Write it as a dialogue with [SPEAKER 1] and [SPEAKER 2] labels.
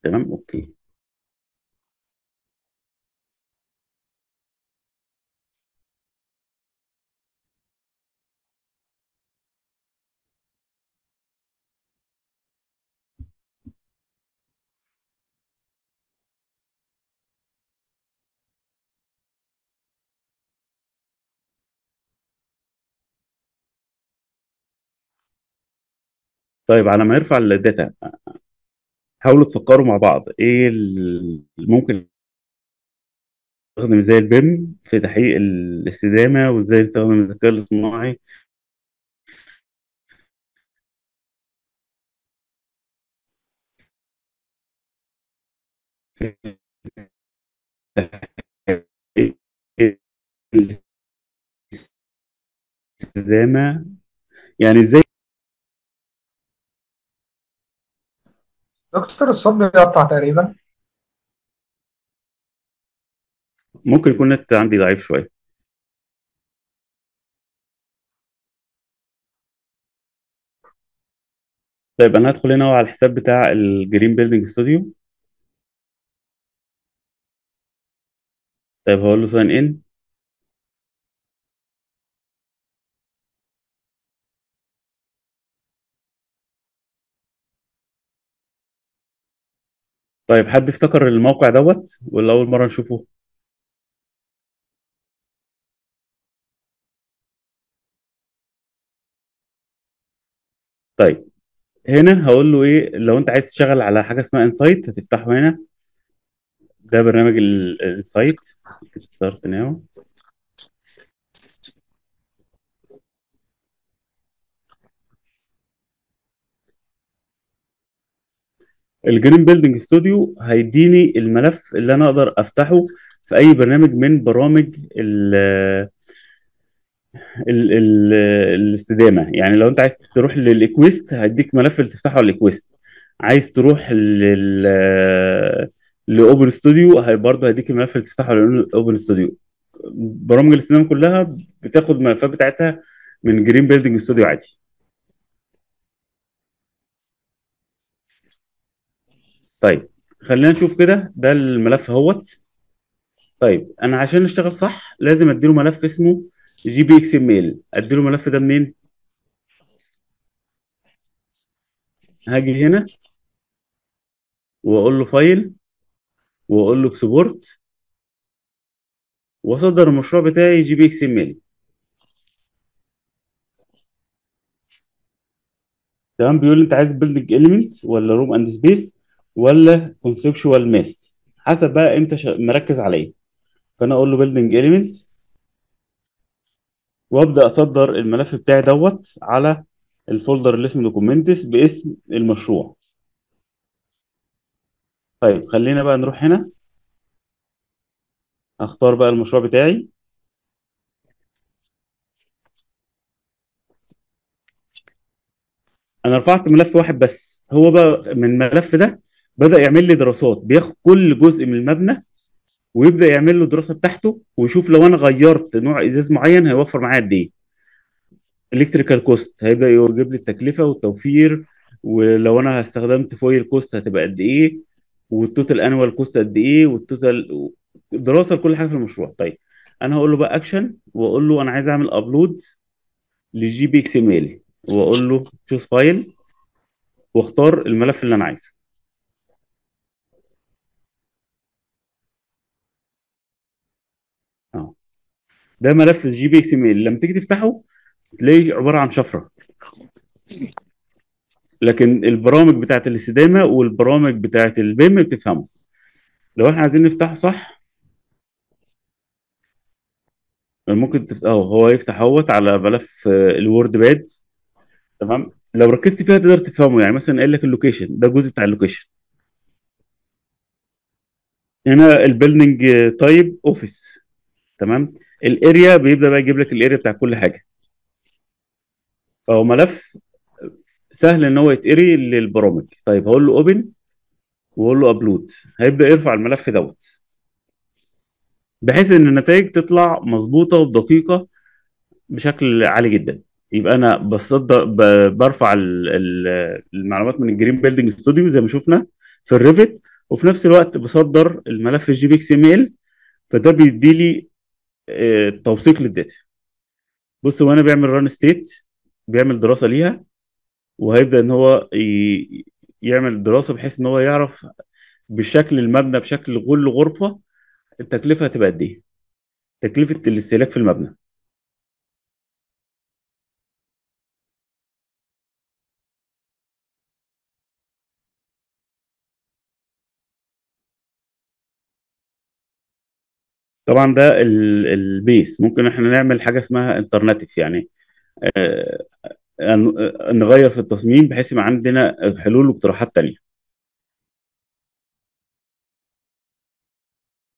[SPEAKER 1] تمام اوكي طيب على ما يرفع الداتا حاولوا تفكروا مع بعض ايه ال- ممكن نستخدم ازاي البيم في تحقيق الاستدامة وازاي نستخدم الذكاء الاصطناعي في تحقيق الاستدامة يعني ازاي
[SPEAKER 2] دكتور الصوت بيقطع تقريبا
[SPEAKER 1] ممكن يكون النت عندي ضعيف شوية طيب انا هدخل هنا على الحساب بتاع الجرين بيلدينج ستوديو طيب هقول له ساين ان طيب حد افتكر الموقع دوت ولا اول مرة نشوفه طيب هنا هقول له ايه لو انت عايز تشتغل على حاجه اسمها انسايت هتفتحه هنا ده برنامج الانسايت ستارت ناو الجرين بيلدينج ستوديو هيديني الملف اللي انا اقدر افتحه في اي برنامج من برامج ال ال ال الاستدامه يعني لو انت عايز تروح للاكويست هيديك ملف اللي تفتحه على الاكويست عايز تروح لل لاوبن ستوديو هي برضه هيديك الملف اللي تفتحه على اوبن ستوديو برامج الاستدامه كلها بتاخد الملفات بتاعتها من جرين بيلدينج ستوديو عادي طيب خلينا نشوف كده ده الملف اهوت طيب انا عشان اشتغل صح لازم اديله ملف اسمه جي بي اكس ام ال اديله الملف ده منين هاجي هنا واقول له فايل واقول له اكسبورت واصدر المشروع بتاعي جي بي اكس ام ال تمام بيقول لي انت عايز بيلدنج اليمنت ولا روم اند سبيس ولا كونسبشوال ماس حسب بقى انت شا- مركز على ايه فانا اقول له بيلدنج اليمنت وابدا اصدر الملف بتاعي دوت على الفولدر اللي اسمه دوكيومنتس باسم المشروع طيب خلينا بقى نروح هنا اختار بقى المشروع بتاعي انا رفعت ملف واحد بس هو بقى من الملف ده بدأ يعمل لي دراسات بياخد كل جزء من المبنى ويبدأ يعمل له دراسة بتاعته ويشوف لو انا غيرت نوع ازاز معين هيوفر معايا قد ايه الكتريكال كوست هيبدأ يجيب لي التكلفة والتوفير ولو انا استخدمت فويل كوست هتبقى قد ايه والتوتال انوال كوست قد ايه والتوتال دراسة لكل حاجة في المشروع طيب انا هقول له بقى اكشن واقول له انا عايز اعمل ابلود للجي بي اكس ام ال واقول له تشوز فايل واختار الملف اللي انا عايزه اه ده ملف جي بي اكس ام ال لما تيجي تفتحه تلاقيه عباره عن شفره لكن البرامج بتاعت الاستدامه والبرامج بتاعت البيم بتفهمه لو احنا عايزين نفتحه صح ممكن تفتحه هو يفتح اهوت على ملف آه، الوورد باد تمام لو ركزت فيها تقدر تفهمه يعني مثلا قال لك اللوكيشن ده جزء بتاع اللوكيشن هنا البيلدنج تايب اوفيس تمام الاريا بيبدا بقى يجيب لك الاريا بتاع كل حاجه فهو ملف سهل ان هو يتقري للبرامج طيب هقول له اوبن واقول له ابلود هيبدا يرفع الملف دوت بحيث ان النتائج تطلع مظبوطه ودقيقه بشكل عالي جدا يبقى انا بصدر ب- برفع ال- ال- المعلومات من الجرين بيلدينج ستوديو زي ما شفنا في الريفت وفي نفس الوقت بصدر الملف الجي بي اكس ام ال فده بيدي لي آه، توثيق للداتا بص وانا بيعمل ران ستيت بيعمل دراسه ليها وهيبدا ان هو ي- يعمل دراسه بحيث ان هو يعرف بشكل المبنى بشكل كل غرفه التكلفه هتبقى قد ايه تكلفه الاستهلاك في المبنى طبعا ده ال- البيس ممكن احنا نعمل حاجه اسمها الترناتيف يعني آه، ن- نغير في التصميم بحيث يبقى عندنا حلول واقتراحات تانية